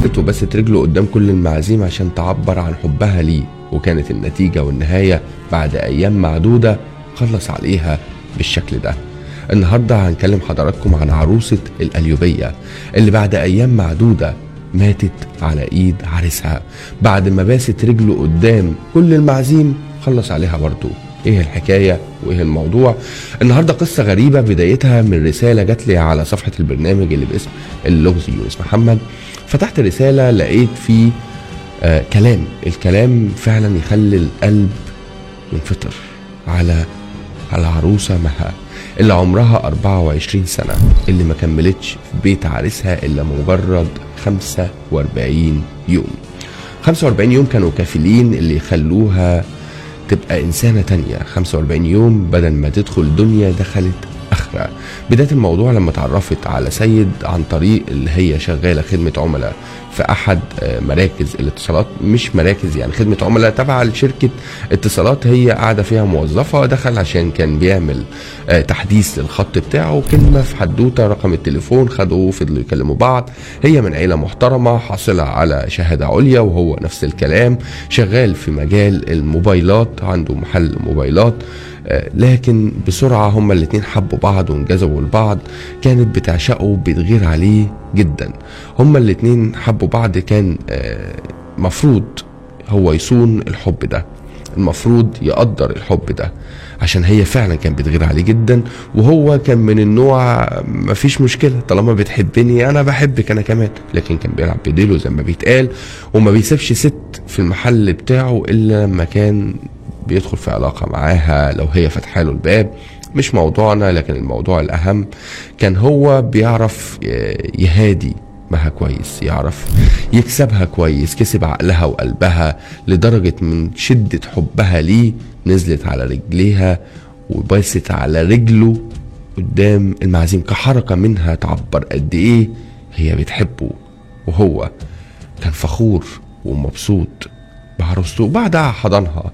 نزلت وبست رجله قدام كل المعازيم عشان تعبر عن حبها ليه وكانت النتيجة والنهاية بعد أيام معدودة خلص عليها بالشكل ده النهاردة هنكلم حضراتكم عن عروسة الأليوبية اللي بعد أيام معدودة ماتت على إيد عريسها بعد ما باست رجله قدام كل المعازيم خلص عليها برضه ايه الحكاية وايه الموضوع النهاردة قصة غريبة بدايتها من رسالة جات لي على صفحة البرنامج اللي باسم اللغز يونس محمد فتحت الرسالة لقيت فيه آه كلام الكلام فعلا يخلي القلب ينفطر على على عروسة مها اللي عمرها 24 سنة اللي ما كملتش في بيت عريسها إلا مجرد 45 يوم 45 يوم كانوا كافلين اللي يخلوها تبقى إنسانة تانية 45 يوم بدل ما تدخل دنيا دخلت آخرة بداية الموضوع لما اتعرفت على سيد عن طريق اللي هي شغالة خدمة عملاء في أحد آه، مراكز الاتصالات مش مراكز يعني خدمة عملاء تابعة لشركة اتصالات هي قاعدة فيها موظفة دخل عشان كان بيعمل آه، تحديث للخط بتاعه كلمة في حدوتة رقم التليفون خدوا فضلوا يكلموا بعض هي من عيلة محترمة حاصلة على شهادة عليا وهو نفس الكلام شغال في مجال الموبايلات عنده محل موبايلات آه، لكن بسرعة هما الاتنين حبوا بعض وانجذبوا لبعض كانت بتعشقه بتغير عليه جدا هما الاتنين حبوا بعض كان آه، مفروض هو يصون الحب ده المفروض يقدر الحب ده عشان هي فعلا كان بتغير عليه جدا وهو كان من النوع مفيش مشكله طالما بتحبني انا بحبك انا كمان لكن كان بيلعب بديله زي ما بيتقال وما بيسيبش ست في المحل بتاعه الا لما كان بيدخل في علاقه معاها لو هي فاتحه له الباب مش موضوعنا لكن الموضوع الاهم كان هو بيعرف يهادي مها كويس يعرف يكسبها كويس كسب عقلها وقلبها لدرجة من شدة حبها ليه نزلت على رجليها وبست على رجله قدام المعازيم كحركة منها تعبر قد ايه هي بتحبه وهو كان فخور ومبسوط بعروسته وبعدها حضنها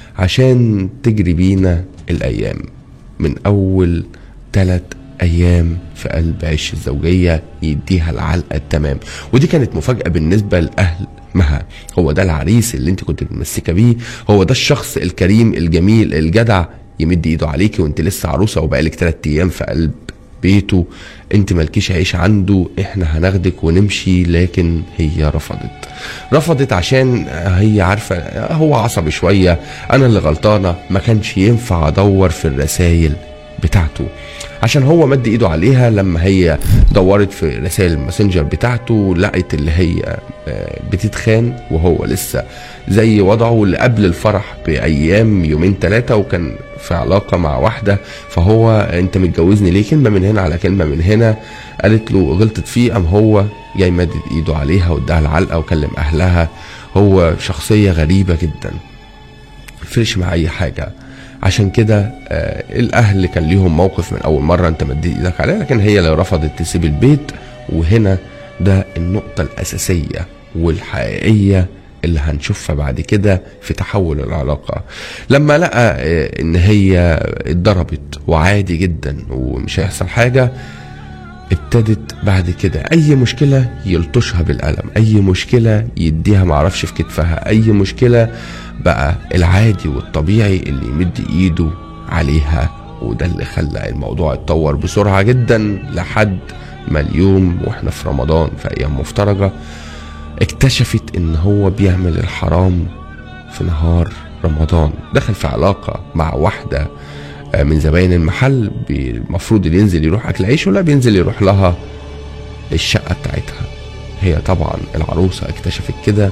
عشان تجري بينا الأيام من أول ثلاث أيام في قلب عش الزوجية يديها العلقة التمام ودي كانت مفاجأة بالنسبة لأهل مها هو ده العريس اللي انت كنت متمسكة بيه هو ده الشخص الكريم الجميل الجدع يمد ايده عليكي وانت لسه عروسة وبقالك ثلاث ايام في قلب بيته انت مالكيش عيش عنده احنا هناخدك ونمشي لكن هي رفضت رفضت عشان هي عارفة هو عصبي شوية انا اللي غلطانة ما كانش ينفع ادور في الرسايل بتاعته عشان هو مد ايده عليها لما هي دورت في رسائل الماسنجر بتاعته لقت اللي هي آه، بتتخان وهو لسه زي وضعه اللي قبل الفرح بايام يومين ثلاثه وكان في علاقه مع واحده فهو انت متجوزني ليه كلمه من هنا على كلمه من هنا قالت له غلطت فيه قام هو جاي مدد ايده عليها واداها العلقه وكلم اهلها هو شخصيه غريبه جدا مفرقش مع اي حاجه عشان كده آه الاهل كان ليهم موقف من اول مره انت مديت ايدك عليها لكن هي اللي رفضت تسيب البيت وهنا ده النقطه الاساسيه والحقيقيه اللي هنشوفها بعد كده في تحول العلاقة لما لقى آه، ان هي اتضربت وعادي جدا ومش هيحصل حاجة ابتدت بعد كده اي مشكلة يلطشها بالقلم اي مشكلة يديها معرفش في كتفها اي مشكلة بقى العادي والطبيعي اللي يمد ايده عليها وده اللي خلى الموضوع يتطور بسرعة جدا لحد ما اليوم واحنا في رمضان في ايام مفترجة اكتشفت ان هو بيعمل الحرام في نهار رمضان دخل في علاقة مع واحدة آه، من زباين المحل بي- المفروض اللي ينزل يروح اكل عيش ولا بينزل يروح لها الشقة بتاعتها هي طبعا العروسة اكتشفت كده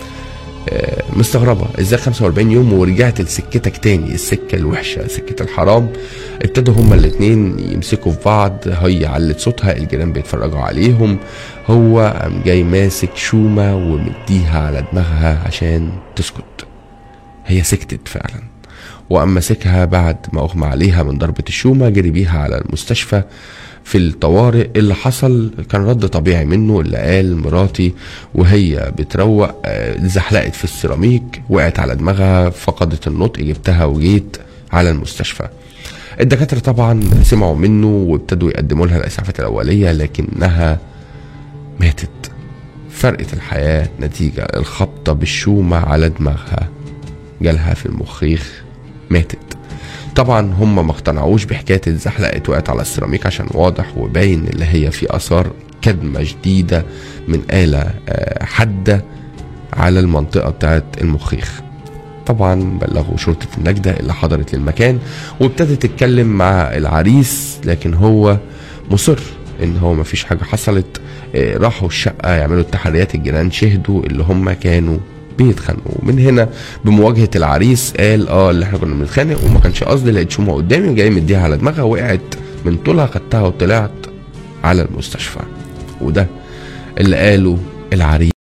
آه، مستغربة ازاي 45 يوم ورجعت لسكتك تاني السكة الوحشة سكة الحرام ابتدوا هما الاتنين يمسكوا في بعض هي علت صوتها الجيران بيتفرجوا عليهم هو قام جاي ماسك شومة ومديها على دماغها عشان تسكت هي سكتت فعلا وقام ماسكها بعد ما اغمى عليها من ضربة الشومة جري بيها على المستشفى في الطوارئ اللي حصل كان رد طبيعي منه اللي قال مراتي وهي بتروق آه، زحلقت في السيراميك وقعت على دماغها فقدت النطق جبتها وجيت على المستشفى الدكاترة طبعا سمعوا منه وابتدوا يقدموا لها الإسعافات الأولية لكنها ماتت فرقت الحياة نتيجة الخبطة بالشومة على دماغها جالها في المخيخ ماتت طبعا هم ما اقتنعوش بحكاية اتزحلقت وقعت على السيراميك عشان واضح وباين اللي هي في آثار كدمة شديدة من آلة آه، حادة على المنطقة بتاعت المخيخ طبعا بلغوا شرطة النجدة اللي حضرت للمكان وابتدت تتكلم مع العريس لكن هو مصر ان هو مفيش حاجة حصلت آه، راحوا الشقة يعملوا التحريات الجيران شهدوا اللي هم كانوا بيتخانقوا من هنا بمواجهة العريس قال اه اللي احنا كنا بنتخانق وما كانش قصدي لقيت شومة قدامي وجاي مديها على دماغها وقعت من طولها خدتها وطلعت على المستشفى وده اللي قاله العريس